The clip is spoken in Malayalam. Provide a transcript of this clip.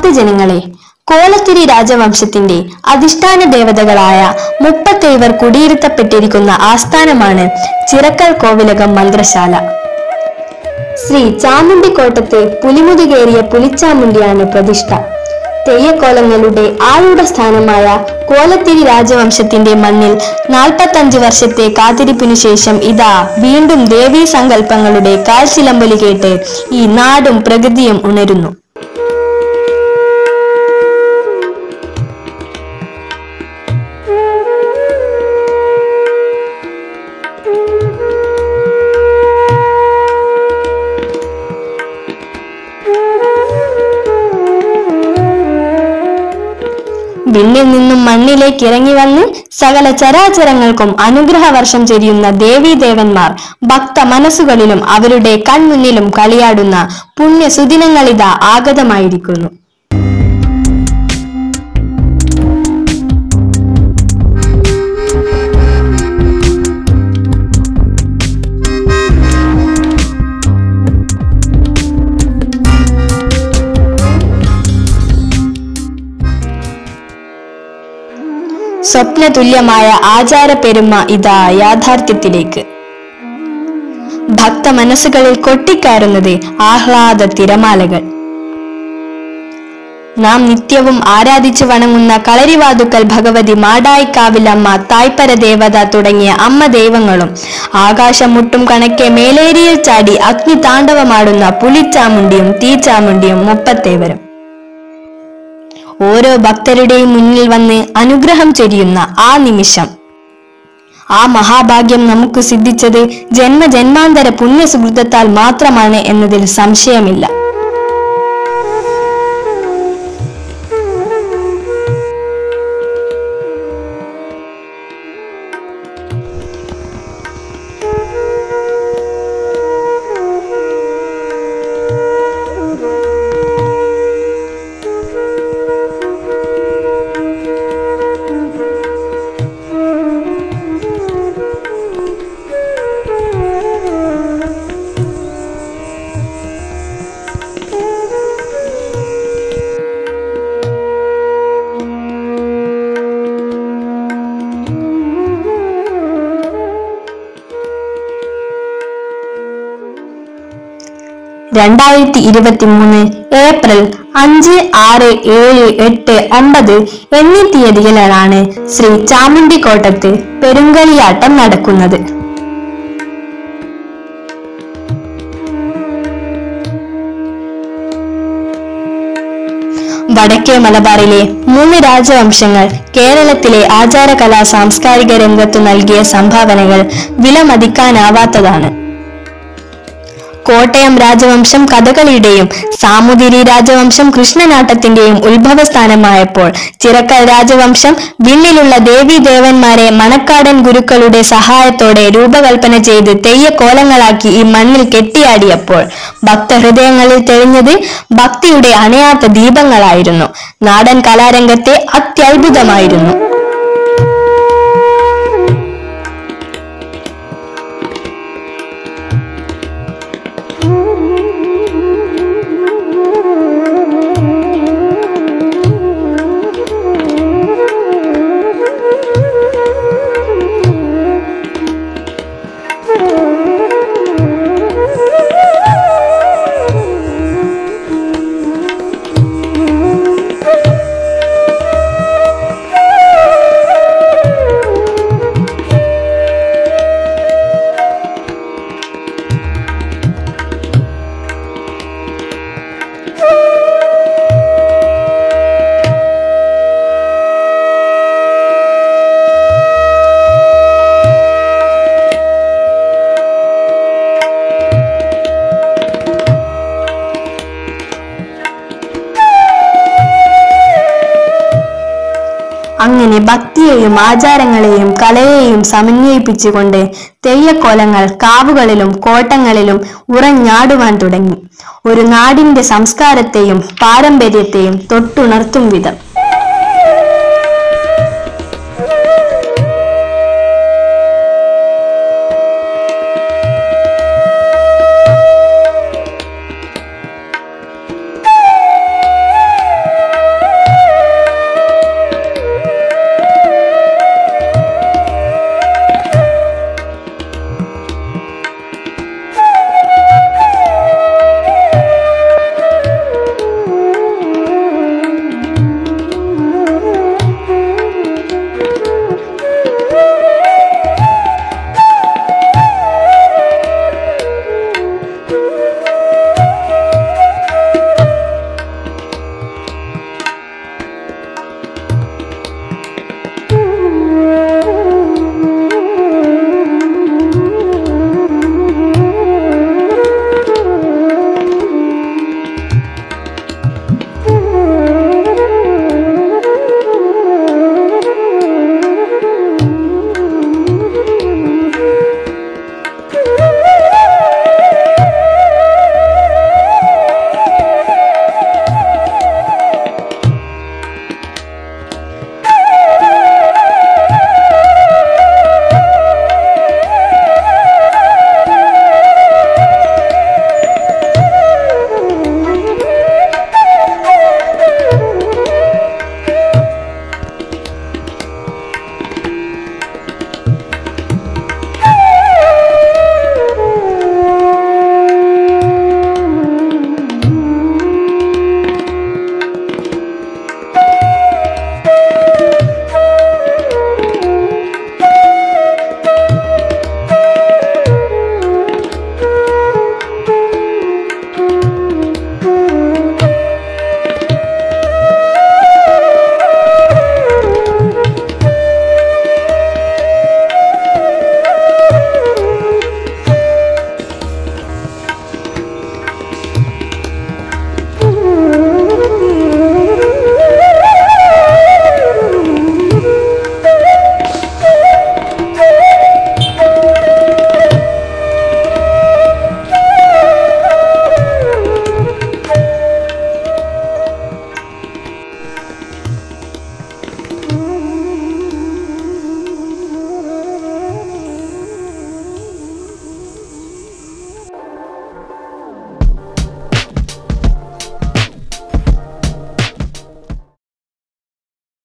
നാട്ടുജനങ്ങളെ കോലത്തിരി രാജവംശത്തിന്റെ അധിഷ്ഠാന ദേവതകളായ മുപ്പത്തേവർ കുടിയിരുത്തപ്പെട്ടിരിക്കുന്ന ആസ്ഥാനമാണ് ചിറക്കൽ കോവിലകം മന്ത്രശാല ശ്രീ ചാമുണ്ടിക്കോട്ടത്ത് പുലിമുതുകേറിയ പുലിച്ചാമുണ്ടിയാണ് പ്രതിഷ്ഠ തെയ്യക്കോലങ്ങളുടെ ആളുടെ സ്ഥാനമായ കോലത്തിരി രാജവംശത്തിന്റെ മണ്ണിൽ നാൽപ്പത്തഞ്ച് വർഷത്തെ കാത്തിരിപ്പിനു ശേഷം ഇതാ വീണ്ടും ദേവീ സങ്കല്പങ്ങളുടെ കാൽച്ചിലമ്പലി കേട്ട് ഈ നാടും പ്രകൃതിയും ഉണരുന്നു വിണ്ണിൽ നിന്നും മണ്ണിലേക്ക് ഇറങ്ങി വന്ന് സകല ചരാചരങ്ങൾക്കും അനുഗ്രഹ വർഷം ചൊരിയുന്ന ദേവീദേവന്മാർ ഭക്ത മനസ്സുകളിലും അവരുടെ കൺമുന്നിലും കളിയാടുന്ന പുണ്യ സുദിനങ്ങളിതാ ആഗതമായിരിക്കുന്നു സ്വപ്നതുല്യമായ ആചാര പെരുമ ഇതാ യാഥാർത്ഥ്യത്തിലേക്ക് ഭക്ത മനസ്സുകളിൽ കൊട്ടിക്കയറുന്നത് ആഹ്ലാദ തിരമാലകൾ നാം നിത്യവും ആരാധിച്ചു വണങ്ങുന്ന കളരിവാതുക്കൽ ഭഗവതി മാടായിക്കാവിലമ്മ തായ്പര ദേവത തുടങ്ങിയ അമ്മ ദൈവങ്ങളും ആകാശം മുട്ടും കണക്കെ മേലേരിയിൽ ചാടി അഗ്നി താണ്ഡവമാടുന്ന പുലിച്ചാമുണ്ടിയും തീച്ചാമുണ്ടിയും മുപ്പത്തേവരും ഓരോ ഭക്തരുടെയും മുന്നിൽ വന്ന് അനുഗ്രഹം ചൊരിയുന്ന ആ നിമിഷം ആ മഹാഭാഗ്യം നമുക്ക് സിദ്ധിച്ചത് ജന്മജന്മാന്തര പുണ്യസുഹൃത്തത്താൽ മാത്രമാണ് എന്നതിൽ സംശയമില്ല രണ്ടായിരത്തി ഇരുപത്തി മൂന്ന് ഏപ്രിൽ അഞ്ച് ആറ് ഏഴ് എട്ട് ഒമ്പത് എന്നീ തീയതികളിലാണ് ശ്രീ ചാമുണ്ടിക്കോട്ടത്ത് പെരുങ്കളിയാട്ടം നടക്കുന്നത് വടക്കേ മലബാറിലെ മൂന്ന് രാജവംശങ്ങൾ കേരളത്തിലെ ആചാരകലാ സാംസ്കാരിക രംഗത്തു നൽകിയ സംഭാവനകൾ വിലമതിക്കാനാവാത്തതാണ് കോട്ടയം രാജവംശം കഥകളിയുടെയും സാമൂതിരി രാജവംശം കൃഷ്ണനാട്ടത്തിന്റെയും ഉത്ഭവസ്ഥാനമായപ്പോൾ ചിറക്കൽ രാജവംശം വിണ്ണിലുള്ള ദേവീ ദേവന്മാരെ മണക്കാടൻ ഗുരുക്കളുടെ സഹായത്തോടെ രൂപകൽപ്പന ചെയ്ത് തെയ്യക്കോലങ്ങളാക്കി ഈ മണ്ണിൽ കെട്ടിയാടിയപ്പോൾ ഭക്തഹൃദയങ്ങളിൽ തെളിഞ്ഞത് ഭക്തിയുടെ അണയാത്ത ദീപങ്ങളായിരുന്നു നാടൻ കലാരംഗത്തെ അത്യത്ഭുതമായിരുന്നു അങ്ങനെ ഭക്തിയെയും ആചാരങ്ങളെയും കലയെയും സമന്വയിപ്പിച്ചുകൊണ്ട് തെയ്യക്കോലങ്ങൾ കാവുകളിലും കോട്ടങ്ങളിലും ഉറഞ്ഞാടുവാൻ തുടങ്ങി ഒരു നാടിന്റെ സംസ്കാരത്തെയും പാരമ്പര്യത്തെയും തൊട്ടുണർത്തും വിധം